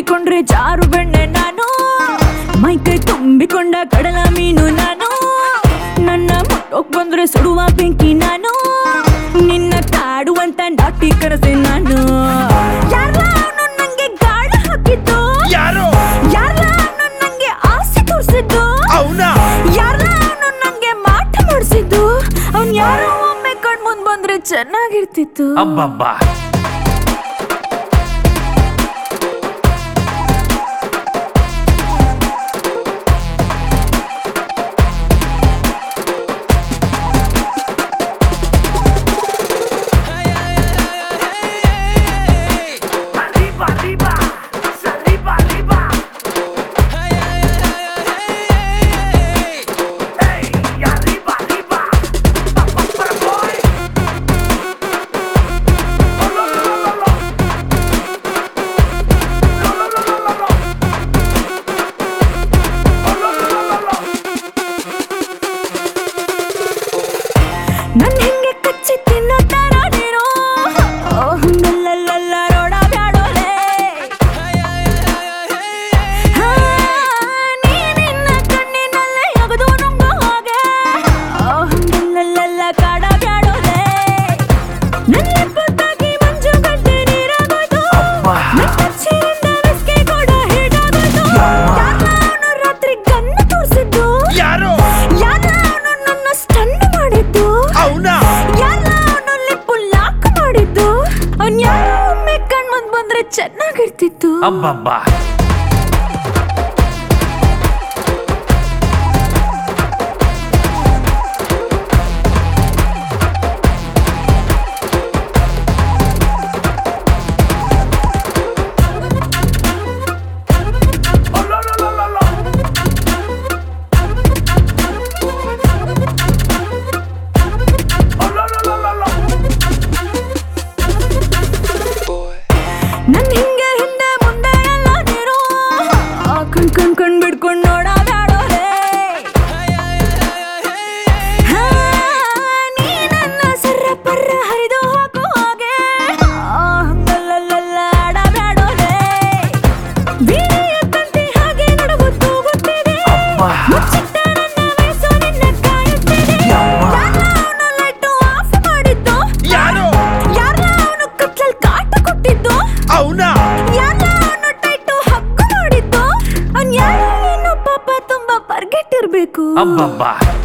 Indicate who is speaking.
Speaker 1: ತುಂಬಿಕೊಂಡ್ರೆ ಜಾರು ಬೆಣ್ಣೆ ನಾನು ಮೈಕೈ ತುಂಬಿಕೊಂಡ ಕಡಲ ಮೀನು ನಾನು ನನ್ನ ಮುಟ್ಟೋಕ್ ಬಂದ್ರೆ ಸುಡುವ ಬೆಂಕಿ ನಾನು ನಿನ್ನ ಕಾಡುವಂತ ನಾಟಿ ಕನಸೆ ನಾನು ಯಾರ್ಲ ಅವ್ನು ನಂಗೆ ಗಾಳ ಹಾಕಿದ್ದು
Speaker 2: ಯಾರು
Speaker 1: ಯಾರ್ಲ ಅವ್ನು ನಂಗೆ ಆಸೆ ತೋರಿಸಿದ್ದು
Speaker 2: ಅವನ
Speaker 1: ಯಾರ್ಲ ಅವನು ನಂಗೆ ಮಾಟ ಮಾಡಿಸಿದ್ದು ಅವ್ನ್ ಯಾರೋ ಒಮ್ಮೆ ಕಣ್ ಮುಂದ್ ಬಂದ್ರೆ ಚೆನ್ನಾಗಿರ್ತಿತ್ತು
Speaker 2: ಅಬ್ಬಬ್ಬಾ
Speaker 3: Arriba, arriba, arriba, arriba. Hey, arriba, arriba. Pa, pa, pa, boy. Oh, lo, lo, lo, lo, lo. Lo, lo, lo, lo, lo, lo. Oh, lo, lo, lo, lo, lo.
Speaker 1: ನನ್ ಹಿಂಗೆ ಕಚ್ಚಿ ತಿನ್ನೋ ತರ ನೀನು ಓ, ಹಂಗಲ್ಲಲ್ಲ ರೋಡ ಬ್ಯಾಡೋಲೆ ಹಾ, ನೀ ನಿನ್ನ ಕಣ್ಣಿನಲ್ಲೇ ಅಗದು ನುಂಗೋ ಹಾಗೆ ಓ, ಹಂಗಲ್ಲಲ್ಲ ಕಾಡ ಬ್ಯಾಡೋಲೆ ನನ್ನ ಪುತ್ತಾಗಿ ಮಂಜು ಗಡ್ಡೆ ನೀರಾಗೋಯ್ತು ನನ್ ಕಚ್ಚಿನಿಂದ ವಿಸ್ಕಿ ಕೂಡ ಹೀಗಾಗೋಯ್ತು ಯಾರ್ಲ ಅವ್ನು ರಾತ್ರಿ ಗನ್ನ ತೋರ್ಸಿದ್ದು
Speaker 2: ಯಾರು
Speaker 1: ಯಾರ್ಲ ಅವ್ನು ನನ್ನ ಸ್ಟನ್ ಮಾಡಿದ್ದು
Speaker 2: ಅವನ
Speaker 1: ಯಾರ್ಲ ಅವನು ಲಿಪ್ಪು ಲಾಕ್ ಮಾಡಿದ್ದು ಅವ್ನ್ ಯಾರೋ ಒಮ್ಮೆ ಕಣ್ ಮುಂದ್ ಬಂದ್ರೆ ಚೆನ್ನಾಗಿರ್ತಿತ್ತು
Speaker 2: ಅಬ್ಬಬ್ಬಾ
Speaker 3: Oh, lo, lo, lo, lo, lo. Oh, lo, lo, lo, lo, lo.
Speaker 1: ನನ್ ಹಿಂಗೆ ಹಿಂದೆ ಮುಂದೆ ಎಲ್ಲ ನೀರು ಆ ಕಣ್ ಕಣ್ ಕಣ್ ಬಿಡ್ಕೊಂಡ್ ನೋಡಾಡೋರೆ ಹಾ, ನೀ ನನ್ನ ಸರ್ರ ಪರ್ರ ಹರಿದು ಹಾಕೋ ಹಾಗೆ ಆ, ಹಂಗಲ್ಲಲ್ಲ ಆಡಬ್ಯಾಡೋರೆ ಬೀಳಿಯ ತಂತಿ ಹಾಗೆ ನಡುವುದು ಗೊತ್ತಿದೆ ಮುಚ್ಚಿಟ್ಟ ನನ್ನ ವಯಸ್ಸು ನಿನ್ನ ಕಾಯುತ್ತಿದೆ ಯಾರ್ಲ ಅವ್ನು ಲೈಟು ಆಫ್ ಮಾಡಿದ್ದು
Speaker 2: ಯಾರು
Speaker 1: ಯಾರ್ಲ ಅವನು ಕತ್ಲಲ್ ಕಾಟ ಕೊಟ್ಟಿದ್ದು
Speaker 2: ಅವನ
Speaker 1: ಯಾರ್ಲ ಅವನು ಟೈಟು ಹಕ್ಕು ಮಾಡಿದ್ದು ಅವ್ನ್ ಯಾರೋ ಏನೋ ಪಾಪ ತುಂಬಾ ಪರ್ಗೆಟ್ಟಿರ್ಬೇಕು
Speaker 2: ಅಬ್ಬಬ್ಬಾ